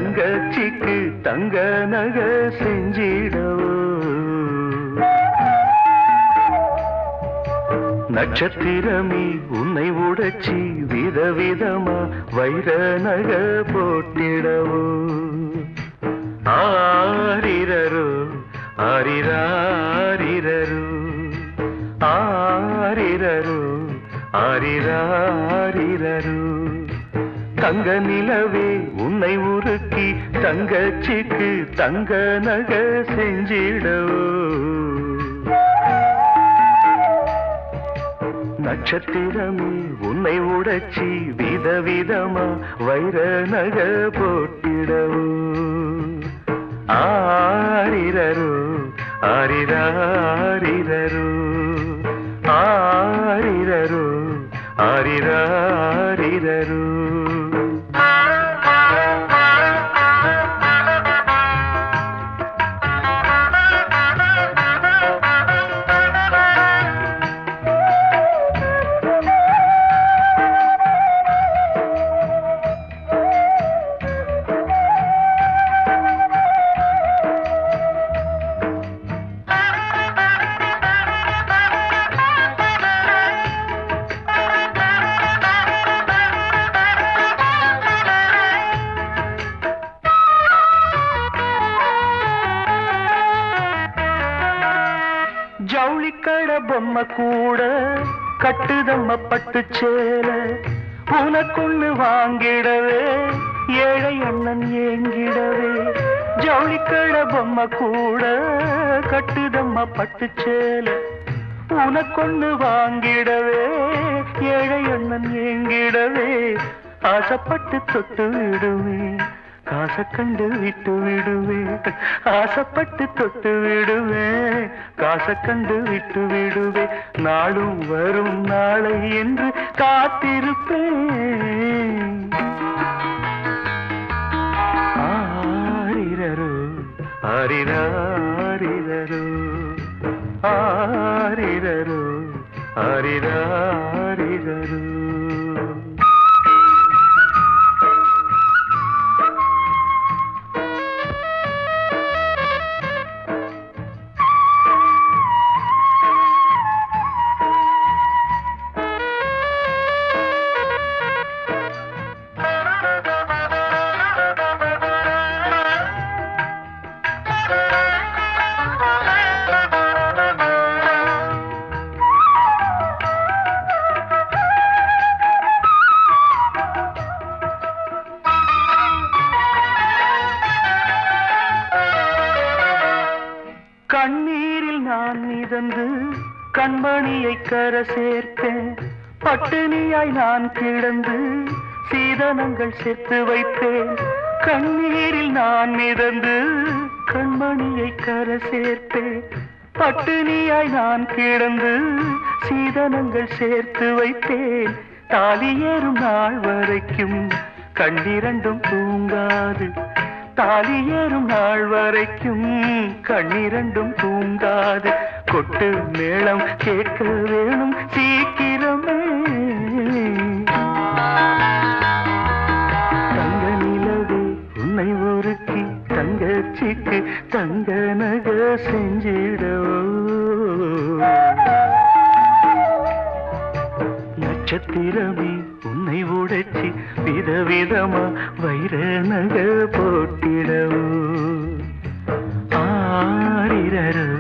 தங்கச்சிக்கு தங்க நக செஞ்சிடவோ நட்சத்திரமே உன்னை உடைச்சி விதவிதமா வைர நக போட்டிடவோ ஆரிரரு ஆரிராரிரரு ஆரிரரு ஆரிராரிரரு தங்க நிலவே உன்னை உருக்கி தங்கச்சிக்கு தங்க நக செஞ்சிடவோ நட்சத்திரமே உன்னை உடைச்சி விதவிதமா வைர நக போட்டிடவோ ஆரிரரு ஆரிராரிரரு ஆரிரரு ஆரிராரிரரு ஜவுளிக்கட பொம்மை கூட கட்டுதம்ம பட்டு சேல உனக்குன்னு வாங்கிடவே ஏழை அண்ணன் ஏங்கிடவே ஜவுளிக்கட பொம்மை கூட கட்டுதம்ம பட்டு சேல உனக்கொன்னு வாங்கிடவே ஏழை அண்ணன் ஏங்கிடவே ஆசைப்பட்டு தொட்டு விடுவேன் காசை கண்டு விட்டு விடுவேன் ஆசைப்பட்டு தொட்டு விடுவேன் காசை கண்டு விட்டு விடுவேன் நாளும் வரும் நாளை என்று காத்திருப்பேன் ஆரிரரு ஆரிராரிரரு ஆரிரரு ஆரிராரிரரு கண்ணீரில் நான் மிதந்து கண்மணியை கர சேர்த்தேன் பட்டினியாய் நான் கிடந்து சீதனங்கள் சேர்த்து வைத்தேன் கண்ணீரில் நான் மிதந்து கண்மணியை கர சேர்த்தேன் பட்டினியாய் நான் கிடந்து சீதனங்கள் சேர்த்து வைத்தேன் தாலி ஏறும் நாள் வரைக்கும் கண்ணிரண்டும் தூங்காது தாலி ஏறும் நாள் வரைக்கும் கண்ணிரண்டும் தூங்காது கொட்டு மேளம் கேட்க வேணும் சீக்கிரமே தங்க நிலவே உன்னை உருக்கி தங்கச்சிக்கு தங்க நக செஞ்சிடவோ நட்சத்திரமே உன்னை உடைச்சி விதவிதமா வைர நக போட்டிடவோ ஆரிரரு